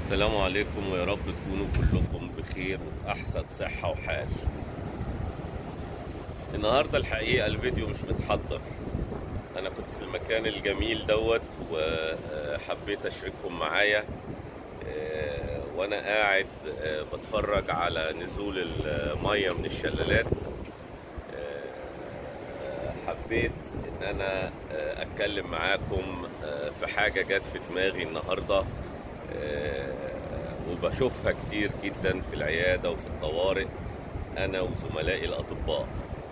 السلام عليكم ويا رب تكونوا كلكم بخير وفي احسن صحة وحال النهاردة الحقيقة الفيديو مش متحضر انا كنت في المكان الجميل دوت وحبيت اشارككم معايا آه، وانا قاعد آه، بتفرج على نزول المية من الشلالات آه، حبيت ان انا آه، اتكلم معاكم آه، في حاجة جت في دماغي النهاردة آه، وبشوفها كتير جدا في العيادة وفي الطوارئ انا وزملائي الاطباء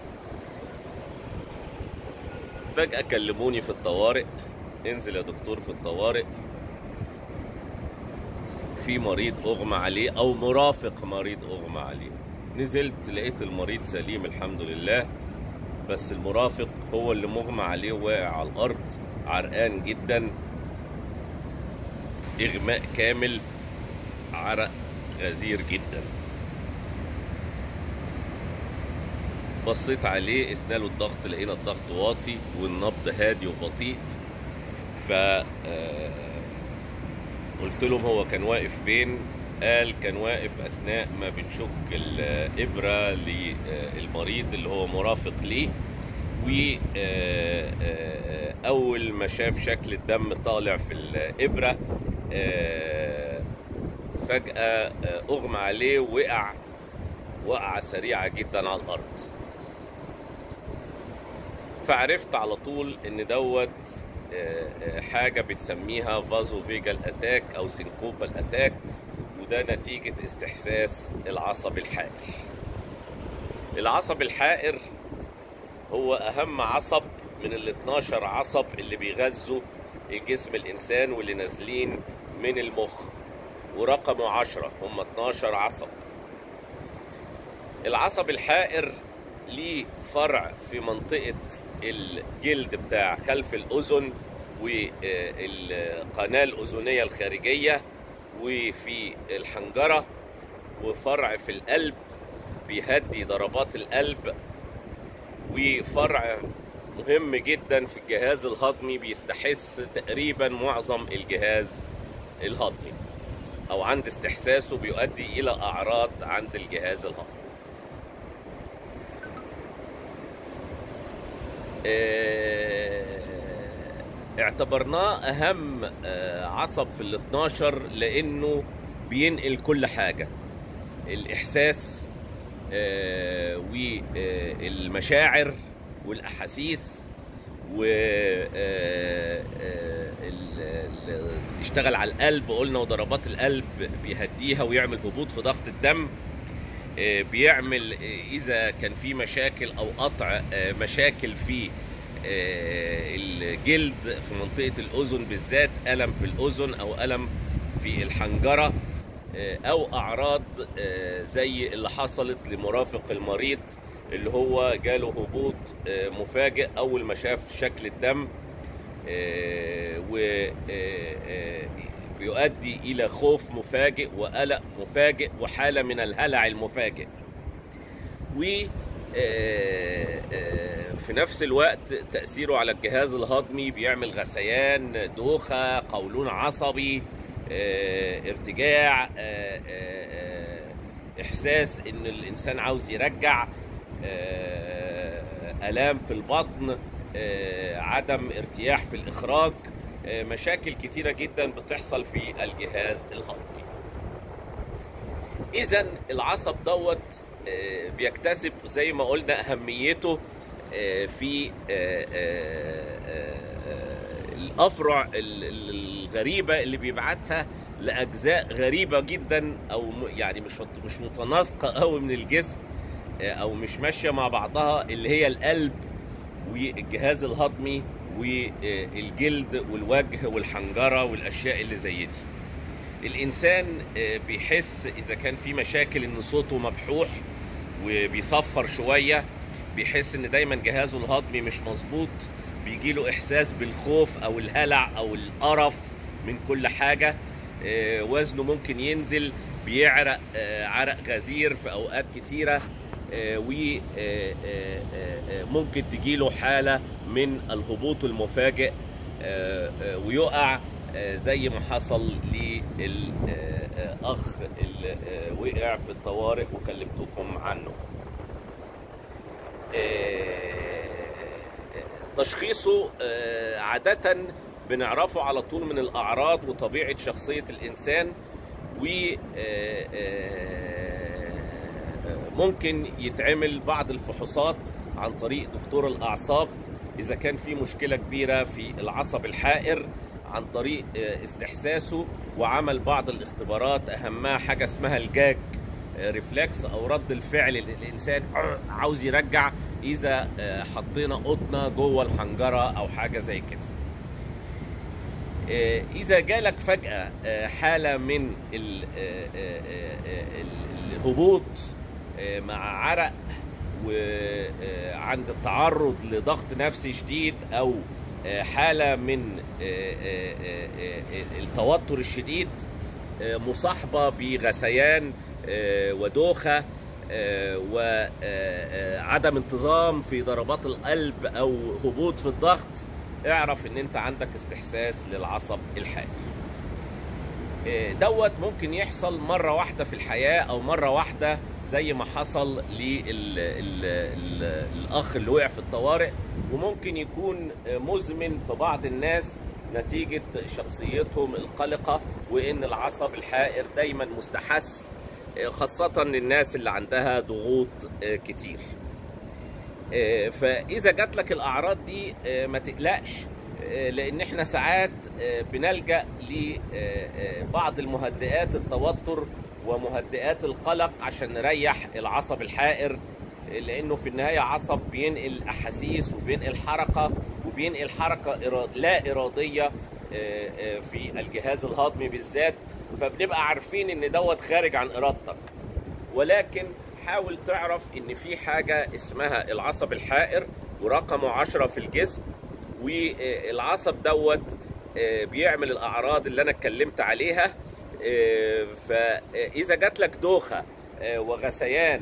فجأة كلموني في الطوارئ انزل يا دكتور في الطوارئ في مريض اغمى عليه او مرافق مريض اغمى عليه نزلت لقيت المريض سليم الحمد لله بس المرافق هو اللي مغمى عليه واقع على الارض عرقان جدا اغماء كامل عرق غزير جدا بصيت عليه قسنا له الضغط لقينا الضغط واطي والنبض هادي وبطيء ف آه، قلت لهم هو كان واقف فين قال كان واقف اثناء ما بنشك الابره للمريض اللي هو مرافق ليه واول ما شاف شكل الدم طالع في الابره آه، فجاه آه، اغمى عليه وقع وقعه سريعه جدا على الارض فعرفت على طول ان دوت آه، آه، حاجه بتسميها فازو فيجال اتاك او سينكوبال اتاك وده نتيجه استحساس العصب الحائر العصب الحائر هو اهم عصب من ال 12 عصب اللي بيغذوا الجسم الانسان واللي نازلين من المخ ورقمه 10 هم 12 عصب العصب الحائر ليه فرع في منطقة الجلد بتاع خلف الأذن والقناة الأذنية الخارجية وفي الحنجرة وفرع في القلب بيهدي ضربات القلب وفرع مهم جدا في الجهاز الهضمي بيستحس تقريبا معظم الجهاز الهضمي او عند استحساسه بيؤدي الى اعراض عند الجهاز الهضمي آه، اعتبرناه اهم آه، عصب في ال 12 لانه بينقل كل حاجه الاحساس آه، والمشاعر والاحاسيس و آه، آه، ال- ال- اشتغل على القلب قلنا وضربات القلب بيهديها ويعمل هبوط في ضغط الدم آه، بيعمل آه، اذا كان في مشاكل او قطع آه، مشاكل في آه، الجلد في منطقه الاذن بالذات الم في الاذن او الم في الحنجره آه، او اعراض آه، زي اللي حصلت لمرافق المريض اللي هو جاله هبوط آه، مفاجئ اول ما شاف شكل الدم و آه، آه، بيؤدي الى خوف مفاجئ وقلق مفاجئ وحاله من الهلع المفاجئ و آه، آه، في نفس الوقت تأثيره على الجهاز الهضمي بيعمل غثيان دوخة قولون عصبي آه، ارتجاع آه، آه، آه، إحساس إن الإنسان عاوز يرجع آه، آلام في البطن آه، عدم ارتياح في الإخراج آه، مشاكل كتيرة جدا بتحصل في الجهاز الهضمي اذا العصب دوت آه، بيكتسب زي ما قلنا اهميته آه، في آه، آه، آه، الافرع ال- ال- الغريبه اللي بيبعتها لاجزاء غريبه جدا او م- يعني مش مش متناسقه قوي من الجسم آه، او مش ماشيه مع بعضها اللي هي القلب والجهاز الهضمي والجلد والوجه والحنجره والاشياء اللي زي دي الانسان آه، بيحس اذا كان في مشاكل ان صوته مبحوح وبيصفر شويه بيحس ان دايما جهازه الهضمي مش مظبوط بيجيله احساس بالخوف او الهلع او القرف من كل حاجه آه، وزنه ممكن ينزل بيعرق آه، عرق غزير في اوقات كتيره وممكن تجيله حاله من الهبوط المفاجئ آه، آه، ويقع آه، زي ما حصل الاخ اللي آه، وقع في الطوارئ وكلمتكم عنه آه، تشخيصه آه، عادة بنعرفه على طول من الأعراض وطبيعة شخصية الإنسان و آه، آه، ممكن يتعمل بعض الفحوصات عن طريق دكتور الأعصاب إذا كان في مشكلة كبيرة في العصب الحائر عن طريق آه، استحساسه وعمل بعض الاختبارات أهمها حاجة اسمها الجاج آه، ريفلكس او رد الفعل اللي الانسان عاوز يرجع اذا آه، حطينا قطنه جوه الحنجره او حاجه زي كده آه، اذا جالك فجاه آه، حاله من ال- آه، آه، آه، ال- الهبوط آه، مع عرق وعند التعرض لضغط نفسي شديد او آه، حاله من آه، آه، آه، آه، التوتر الشديد آه، مصاحبه بغثيان آه، ودوخه وعدم انتظام في ضربات القلب او هبوط في الضغط اعرف ان انت عندك استحساس للعصب الحائر آه، دوت ممكن يحصل مرة واحدة في الحياة أو مرة واحدة زي ما حصل للأخ اللي وقع في الطوارئ وممكن يكون آه، مزمن في بعض الناس نتيجة شخصيتهم القلقة وإن العصب الحائر دايما مستحث آه، خاصة للناس اللي عندها ضغوط آه، كتير آه، فاذا جات لك الاعراض دي آه، ما تقلقش آه، لان احنا ساعات آه، بنلجا لبعض المهدئات التوتر ومهدئات القلق عشان نريح العصب الحائر آه، لانه في النهايه عصب بينقل احاسيس وبينقل حركه وبينقل حركه إراد- لا اراديه آه، آه، في الجهاز الهضمي بالذات فبنبقى عارفين ان دوت خارج عن ارادتك ولكن حاول تعرف ان في حاجة اسمها العصب الحائر ورقمه عشرة في الجسم والعصب دوت آه، بيعمل الاعراض اللي انا اتكلمت عليها آه، فاذا جات لك دوخة آه، وغثيان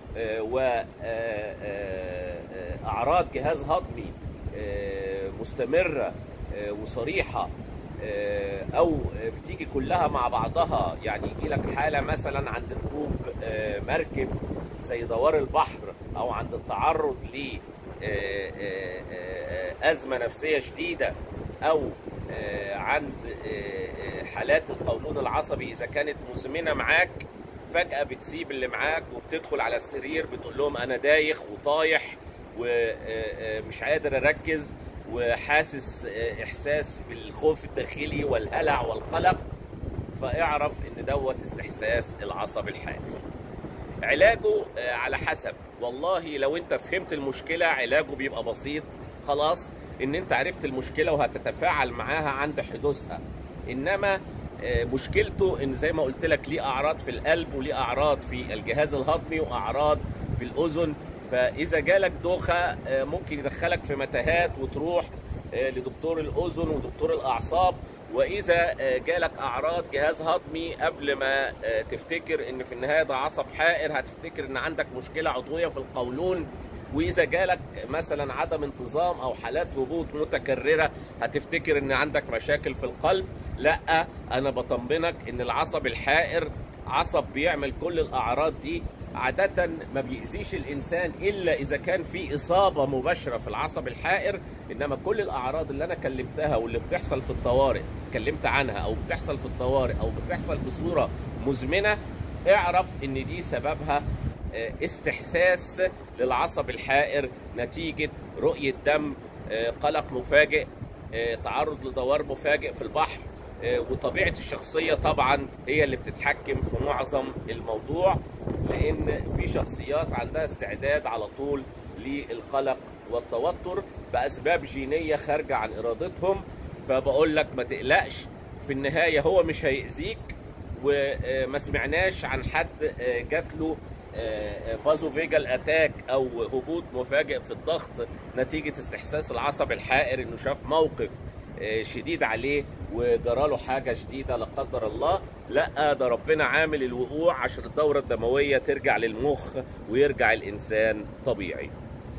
واعراض جهاز هضمي آه، مستمرة آه، وصريحة آه، او بتيجي كلها مع بعضها يعني يجي لك حاله مثلا عند ركوب آه، مركب زي دوار البحر او عند التعرض ل آه، آه، آه، ازمه نفسيه شديده او آه، عند آه، آه، حالات القولون العصبي اذا كانت مزمنه معاك فجاه بتسيب اللي معاك وبتدخل على السرير بتقول لهم انا دايخ وطايح ومش قادر اركز وحاسس آه، احساس بالخوف الداخلي والهلع والقلق فاعرف ان دوت استحساس العصب الحائر علاجه آه، على حسب والله لو انت فهمت المشكله علاجه بيبقى بسيط خلاص ان انت عرفت المشكله وهتتفاعل معاها عند حدوثها انما آه، مشكلته ان زي ما قلت لك ليه اعراض في القلب وليه اعراض في الجهاز الهضمي واعراض في الاذن فاذا جالك دوخه آه، ممكن يدخلك في متاهات وتروح آه، لدكتور الاذن ودكتور الاعصاب واذا آه، جالك اعراض جهاز هضمي قبل ما آه، تفتكر ان في النهايه ده عصب حائر هتفتكر ان عندك مشكله عضويه في القولون واذا جالك مثلا عدم انتظام او حالات هبوط متكرره هتفتكر ان عندك مشاكل في القلب لا انا بطمنك ان العصب الحائر عصب بيعمل كل الاعراض دي عادة ما بيأذيش الإنسان إلا إذا كان في إصابة مباشرة في العصب الحائر إنما كل الأعراض اللي أنا كلمتها واللي بتحصل في الطوارئ اتكلمت عنها أو بتحصل في الطوارئ أو بتحصل بصورة مزمنة اعرف إن دي سببها آه، استحساس للعصب الحائر نتيجة رؤية دم آه، قلق مفاجئ آه، تعرض لدوار مفاجئ في البحر آه، وطبيعة الشخصية طبعا هي اللي بتتحكم في معظم الموضوع لأن في شخصيات عندها استعداد على طول للقلق والتوتر بأسباب جينية خارجة عن إرادتهم فبقول لك ما تقلقش في النهاية هو مش هيأذيك وما سمعناش عن حد آه، جات له فازو فيجال اتاك او هبوط مفاجئ في الضغط نتيجه استحساس العصب الحائر انه شاف موقف آه، شديد عليه وجراله حاجه شديده لا قدر الله لا ده ربنا عامل الوقوع عشان الدوره الدمويه ترجع للمخ ويرجع الانسان طبيعي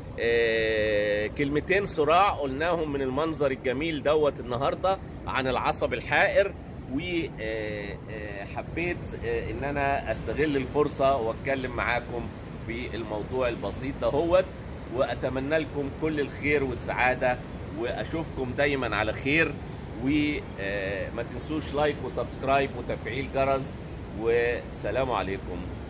آه، كلمتين صراع قلناهم من المنظر الجميل دوت النهارده عن العصب الحائر وحبيت ان انا استغل الفرصه واتكلم معاكم في الموضوع البسيط دهوت واتمنى لكم كل الخير والسعاده واشوفكم دايما على خير وما تنسوش لايك وسبسكرايب وتفعيل جرس والسلام عليكم